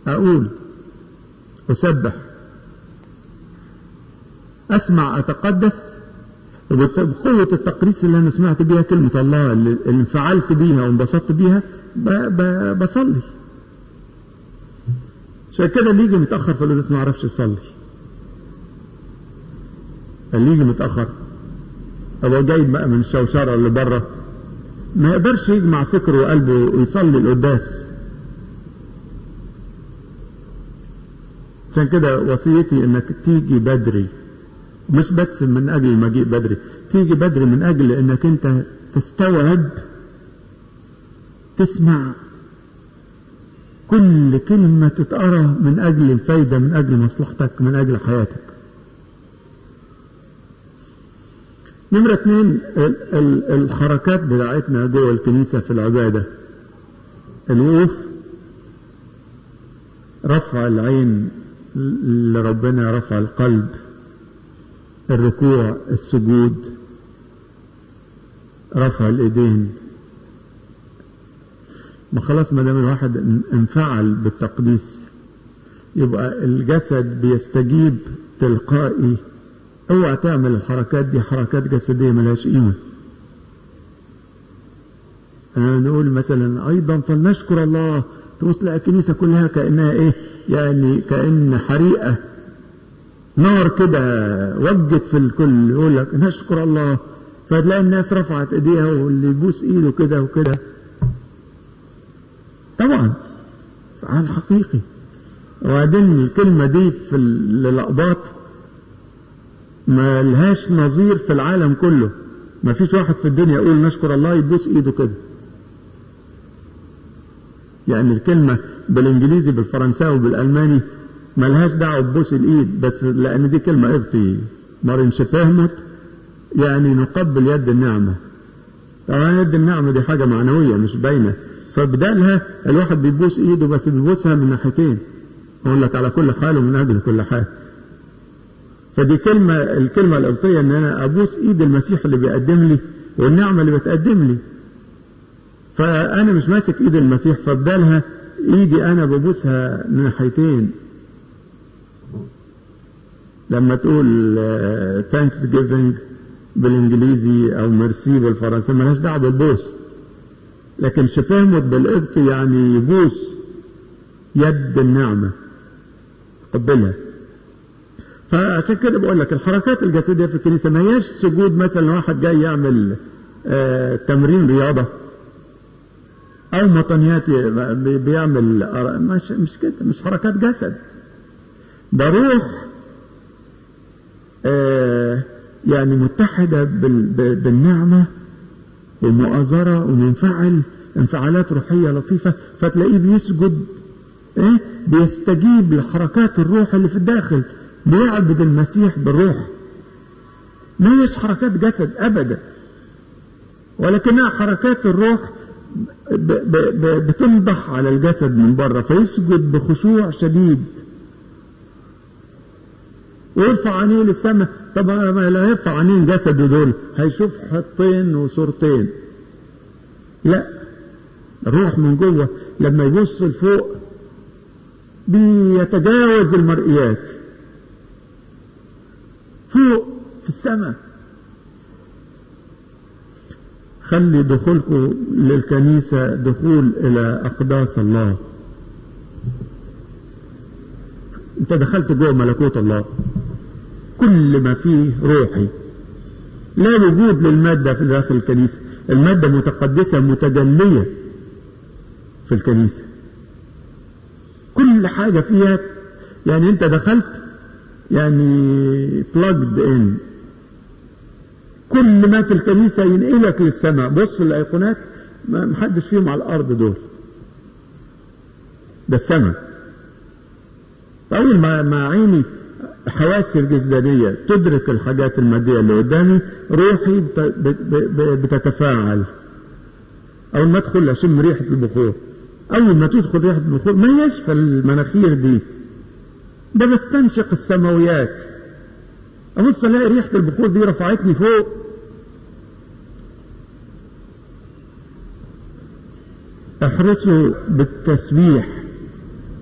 أقول أسبح أسمع أتقدس وبقوة التقديس اللي أنا سمعت بيها كلمة الله اللي انفعلت بيها وانبسطت بيها بصلي عشان كده اللي يجي متأخر في القداس ما يعرفش يصلي اللي يجي متأخر هو جاي بقى من الشوشرة اللي بره ما يقدرش يجمع فكره وقلبه ويصلي القداس عشان كده وصيتي انك تيجي بدري مش بس من اجل المجيء بدري تيجي بدري من اجل انك انت تستوعب تسمع كل كلمة تتقرا من اجل الفايدة من اجل مصلحتك من اجل حياتك نمرة اثنين الحركات بتاعتنا جوه الكنيسة في العبادة الوقوف رفع العين لربنا رفع القلب الركوع السجود رفع الايدين ما خلاص ما دام الواحد انفعل بالتقديس يبقى الجسد بيستجيب تلقائي اوعى تعمل الحركات دي حركات جسديه ملهاش قيمه أنا نقول مثلا ايضا فلنشكر الله تبص تلاقي الكنيسه كلها كانها ايه يعني كان حريقه نار كده وجت في الكل يقول لك نشكر الله فتلاقي الناس رفعت ايديها واللي يبوس ايده كده وكده طبعا فعال حقيقي وبعدين الكلمة دي في اللقبات ما لهاش نظير في العالم كله ما فيش واحد في الدنيا يقول نشكر الله يبوس ايده كده يعني الكلمة بالانجليزي بالفرنساوي بالالماني ملهاش دعوة ببوس الايد بس لان دي كلمة قبطي مارن فهمت يعني نقبل يد النعمة طبعا يد النعمة دي حاجة معنوية مش باينة فبدالها الواحد بيبوس ايده بس بيبوسها من ناحيتين اقول لك على كل حال ومن اجل كل حال فدي كلمة الكلمة القبطية ان انا ابوس ايد المسيح اللي بيقدم لي والنعمة اللي بتقدم لي فانا مش ماسك ايد المسيح فبدالها ايدي انا ببوسها من ناحيتين لما تقول ثانكس جيفنج بالانجليزي او ميرسي بالفرنسي ملهاش دعوه بالبوس لكن شفهمت بالقبط يعني يبوس يد النعمه قبلها فعشان كده بقول لك الحركات الجسديه في الكنيسه ما هياش سجود مثلا واحد جاي يعمل آه تمرين رياضه او مطنيات بيعمل مش مش كده مش حركات جسد ده روح آه يعني متحدة بالنعمة والمؤازرة ومنفعل انفعالات روحية لطيفة فتلاقيه بيسجد ايه بيستجيب لحركات الروح اللي في الداخل بيعبد المسيح بالروح ما هيش حركات جسد ابدا ولكنها حركات الروح بتنضح على الجسد من بره فيسجد بخشوع شديد ويرفع عينيه للسماء طبعا ما لا يرفع عينين جسده دول هيشوف حطين وصورتين لا الروح من جوه لما يبص لفوق بيتجاوز المرئيات فوق في السماء خلي دخولكم للكنيسة دخول إلى أقداس الله أنت دخلت جوه ملكوت الله كل ما فيه روحي لا وجود للمادة في داخل الكنيسة المادة متقدسة متجلية في الكنيسة كل حاجة فيها يعني أنت دخلت يعني plugged in كل ما في الكنيسة ينقلك للسماء بص الأيقونات ما محدش فيهم على الأرض دول ده السماء أول ما ما عيني حواسي الجسدانية تدرك الحاجات المادية اللي قدامي روحي بتتفاعل أول ما أدخل أشم ريحة البخور أول ما تدخل ريحة البخور ما يشفى المناخير دي ده بستنشق السماويات أبص ألاقي ريحة البخور دي رفعتني فوق احرصوا بالتسبيح